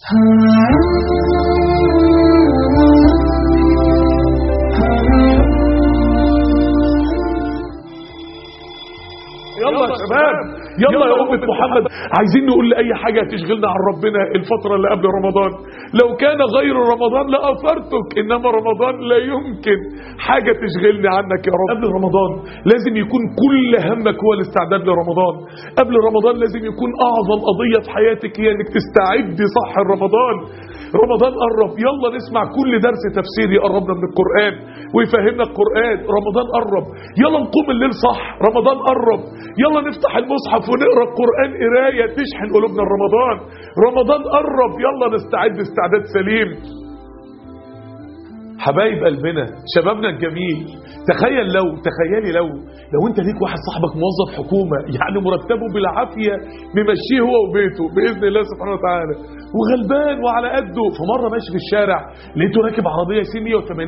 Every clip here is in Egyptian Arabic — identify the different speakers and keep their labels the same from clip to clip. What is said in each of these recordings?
Speaker 1: يلا يا شباب يلا يا أمة محمد عايزين نقول لأي حاجة تشغلنا عن ربنا الفترة اللي قبل رمضان لو كان غير رمضان لأثرتك إنما رمضان لا يمكن حاجة تشغلني عنك يا رب قبل رمضان لازم يكون كل همك هو الاستعداد لرمضان قبل رمضان لازم يكون أعظم قضية في حياتك هي إنك تستعدي صح لرمضان رمضان قرب يلا نسمع كل درس تفسير يقربنا من القرآن ويفهمنا القرآن رمضان قرب يلا نقوم الليل صح رمضان قرب يلا نفتح المصحف ونقرا القرآن قراية تشحن قلوبنا رمضان رمضان قرب يلا نستعد استعداد سليم حبايب قلبنا شبابنا الجميل تخيل لو تخيلي لو لو انت ليك واحد صاحبك موظف حكومة يعني مرتبه بالعافية ممشيه هو وبيته بإذن الله سبحانه وتعالى وغلبان وعلى قده فمرة ماشي في الشارع لقيته راكب عربية سي 180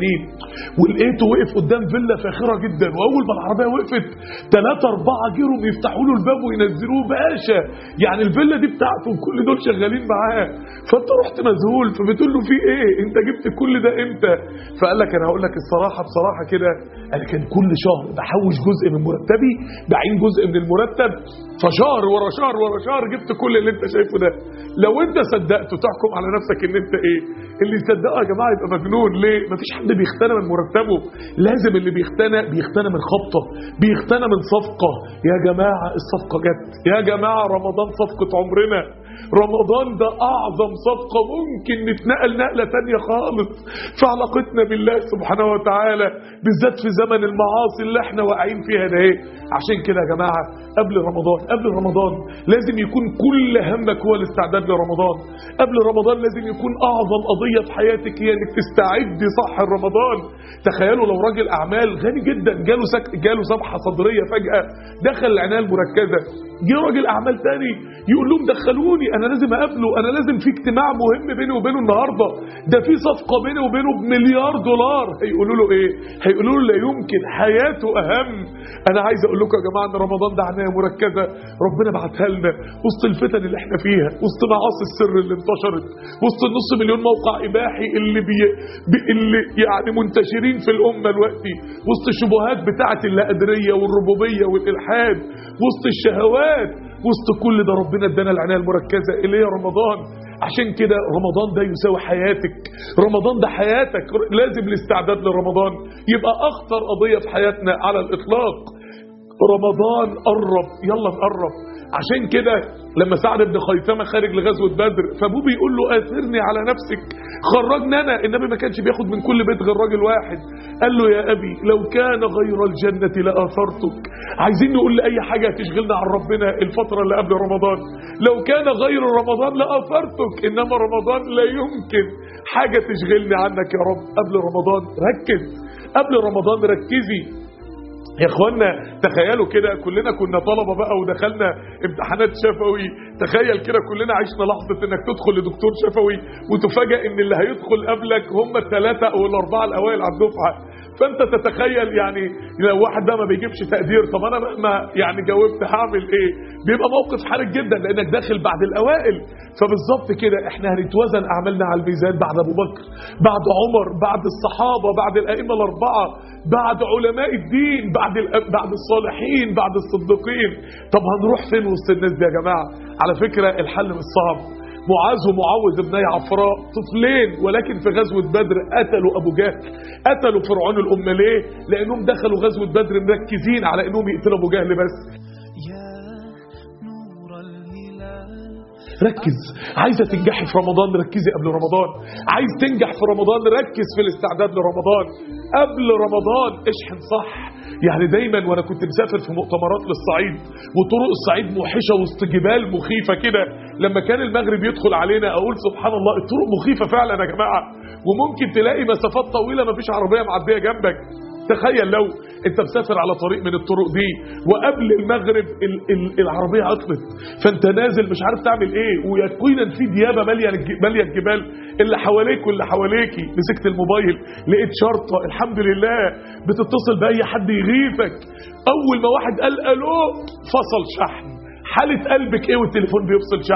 Speaker 1: ولقيته وقف قدام فيلا فاخرة جدا وأول ما العربية وقفت ثلاثة أربعة جيروا يفتحوا له الباب وينزلوه باشا يعني الفيلا دي بتاعته وكل دول شغالين معاه فانت رحت مذهول فبتقول له في ايه انت جبت كل ده امتى فقال لك انا هقول لك الصراحة بصراحة كده انا كان كل شهر بحوش جزء من مرتبي بعين جزء من المرتب فشهر ورا شهر ورا شهر جبت كل اللي انت شايفه ده لو انت صدقت تحكم على نفسك ان انت ايه اللي يصدقه يا جماعه يبقى مجنون ليه مفيش حد بيختنى من مرتبه لازم اللي بيختنى بيختنى من خبطه بيختنى من صفقه يا جماعه الصفقه جت يا جماعه رمضان صفقه عمرنا رمضان ده اعظم صفقه ممكن نتنقل نقله تانية خالص في علاقتنا بالله سبحانه وتعالى بالذات في زمن المعاصي اللي احنا واقعين فيها ده ايه عشان كده يا جماعه قبل رمضان قبل رمضان لازم يكون كل همك هو الاستعداد لرمضان قبل رمضان لازم يكون اعظم قضيه في حياتك هي انك تستعدي صح لرمضان تخيلوا لو راجل اعمال غني جدا جاله سك... جاله ذبحه صدريه فجاه دخل العنايه المركزه جه راجل اعمال تاني يقول لهم دخلوني انا لازم اقابله انا لازم في اجتماع مهم بيني وبينه النهارده ده في صفقه بيني وبينه بمليار دولار هيقولوا له ايه هيقولوا له لا يمكن حياته اهم انا عايز اقول لكم يا جماعه ان رمضان ده عنايه مركزه ربنا بعتها لنا وسط الفتن اللي احنا فيها وسط معاصي السر اللي انتشرت وسط النص مليون موقع اباحي اللي بي... بي... اللي يعني منتشرين في الامه دلوقتي وسط الشبهات بتاعه اللاقدريه والربوبيه والالحاد وسط الشهوات وسط كل ده ربنا ادانا العنايه المركزه اللي هي رمضان عشان كده رمضان ده يساوي حياتك رمضان ده حياتك لازم الاستعداد لرمضان يبقى اخطر قضيه في حياتنا على الاطلاق رمضان قرب يلا نقرب عشان كده لما سعد بن خيثمه خارج لغزوه بدر فابوه بيقول له اثرني على نفسك خرجنا انا النبي ما كانش بياخد من كل بيت غير راجل واحد قال له يا ابي لو كان غير الجنه لاثرتك عايزين نقول لاي حاجه تشغلنا عن ربنا الفتره اللي قبل رمضان لو كان غير رمضان لاثرتك انما رمضان لا يمكن حاجه تشغلني عنك يا رب قبل رمضان ركز قبل رمضان ركزي يا اخوانا تخيلوا كده كلنا كنا طلبة بقى ودخلنا امتحانات شفوي تخيل كده كلنا عشنا لحظة انك تدخل لدكتور شفوي وتفاجئ ان اللي هيدخل قبلك هم الثلاثة او الاربعة الاوائل على الدفعة فانت تتخيل يعني لو واحد ده ما بيجيبش تقدير طب انا مهما يعني جاوبت هعمل ايه بيبقى موقف حرج جدا لانك داخل بعد الاوائل فبالظبط كده احنا هنتوزن اعمالنا على الميزان بعد ابو بكر بعد عمر بعد الصحابه بعد الائمه الاربعه بعد علماء الدين بعد بعد الصالحين بعد الصديقين طب هنروح فين وسط الناس دي يا جماعه على فكره الحل مش صعب معاذ ومعوذ ابني عفراء طفلين ولكن في غزوة بدر قتلوا أبو جهل قتلوا فرعون الأمة ليه؟ لأنهم دخلوا غزوة بدر مركزين على أنهم يقتلوا أبو جهل بس ركز عايزة تنجحي في رمضان ركزي قبل رمضان عايز تنجح في رمضان ركز في الاستعداد لرمضان قبل رمضان اشحن صح يعني دايما وانا كنت مسافر في مؤتمرات للصعيد وطرق الصعيد موحشه وسط جبال مخيفه كده لما كان المغرب يدخل علينا اقول سبحان الله الطرق مخيفه فعلا يا جماعه وممكن تلاقي مسافات طويله مفيش عربيه معديه جنبك تخيل لو انت مسافر على طريق من الطرق دي وقبل المغرب ال ال العربيه عطلت فانت نازل مش عارف تعمل ايه ويقينا في ديابه ماليه ماليه الجبال اللي حواليك واللي حواليكي مسكت الموبايل لقيت شرطه الحمد لله بتتصل باي حد يغيثك اول ما واحد قال الو فصل شحن حاله قلبك ايه والتليفون بيفصل شحن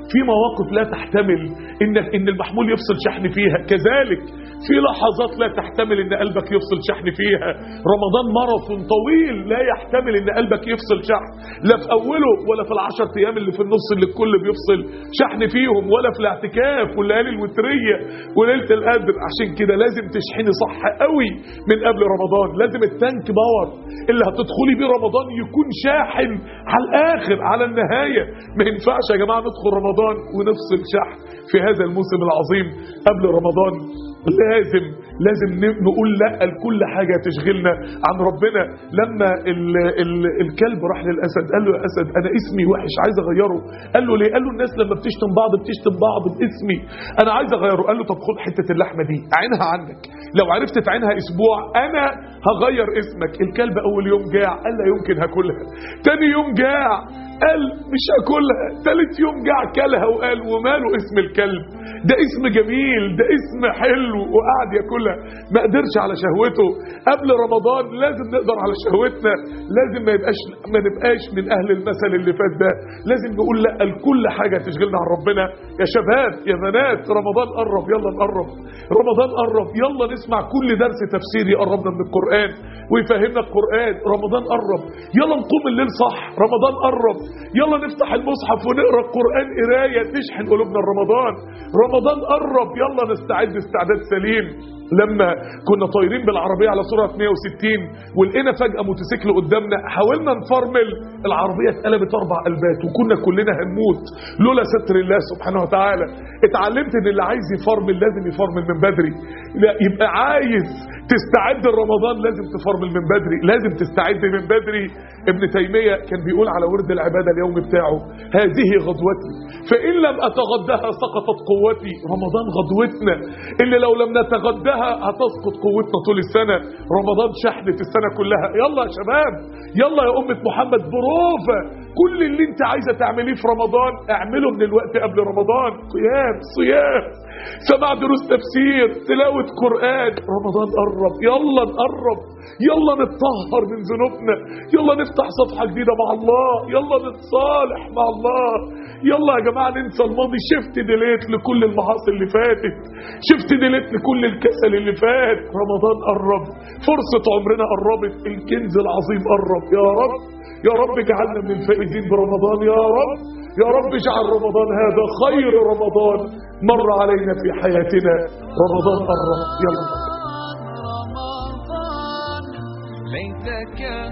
Speaker 1: في مواقف لا تحتمل ان ان المحمول يفصل شحن فيها كذلك في لحظات لا تحتمل ان قلبك يفصل شحن فيها رمضان ماراثون طويل لا يحتمل ان قلبك يفصل شحن لا في اوله ولا في العشر ايام اللي في النص اللي الكل بيفصل شحن فيهم ولا في الاعتكاف والليالي الوتريه وليله القدر عشان كده لازم تشحني صح قوي من قبل رمضان لازم التانك باور اللي هتدخلي بيه رمضان يكون شاحن على الاخر على النهايه ما ينفعش يا جماعه ندخل رمضان ونفصل شحن في هذا الموسم العظيم قبل رمضان لازم لازم ن- نقول لا لكل حاجه تشغلنا عن ربنا لما ال ال الكلب راح للاسد قال له يا اسد انا اسمي وحش عايز اغيره قال له ليه قال له الناس لما بتشتم بعض بتشتم بعض باسمي انا عايز اغيره قال له طب خد حته اللحمه دي عينها عندك لو عرفت تعينها اسبوع انا هغير اسمك الكلب اول يوم جاع قال لا يمكن هاكلها تاني يوم جاع قال مش هاكلها تالت يوم جاع كلها وقال وماله اسم الكلب ده اسم جميل ده اسم حلو وقعد ياكلها ما قدرش على شهوته قبل رمضان لازم نقدر على شهوتنا لازم ما يبقاش ما نبقاش من اهل المثل اللي فات ده لازم نقول لا لكل حاجه تشغلنا عن ربنا يا شباب يا بنات رمضان قرب يلا نقرب رمضان قرب يلا نسمع كل درس تفسير يقربنا من القران ويفهمنا القران رمضان قرب يلا نقوم الليل صح رمضان قرب يلا نفتح المصحف ونقرا القران قرايه تشحن قلوبنا رمضان رمضان قرب يلا نستعد استعداد سليم لما كنا طايرين بالعربيه على سرعه 160 ولقينا فجاه موتوسيكل قدامنا حاولنا نفرمل العربيه اتقلبت اربع قلبات وكنا كلنا هنموت لولا ستر الله سبحانه وتعالى اتعلمت ان اللي عايز يفرمل لازم يفرمل من بدري لا يبقى عايز تستعد لرمضان لازم تفرمل من بدري لازم تستعد من بدري ابن تيميه كان بيقول على ورد العباده اليومي بتاعه هذه غدوتي فان لم اتغداها سقطت قوتي رمضان غدوتنا اللي لو لم نتغداها هتسقط قوتنا طول السنه رمضان شحنه السنه كلها يلا يا شباب يلا يا امه محمد بروفه كل اللي انت عايزه تعمليه في رمضان اعمله من الوقت قبل رمضان قيام صيام سماع دروس تفسير تلاوه قران رمضان قرب يلا نقرب يلا نتطهر من ذنوبنا يلا نفتح صفحه جديده مع الله يلا نتصالح مع الله يلا يا جماعه ننسى الماضي شفت ديليت لكل المعاصي اللي فاتت شفت ديليت لكل الكسل اللي فات رمضان قرب فرصه عمرنا قربت الكنز العظيم قرب يا رب يا رب اجعلنا من الفائزين برمضان يا رب يا رب اجعل رمضان هذا خير رمضان مر علينا في حياتنا رمضان قرب يلا
Speaker 2: رمضان ليتك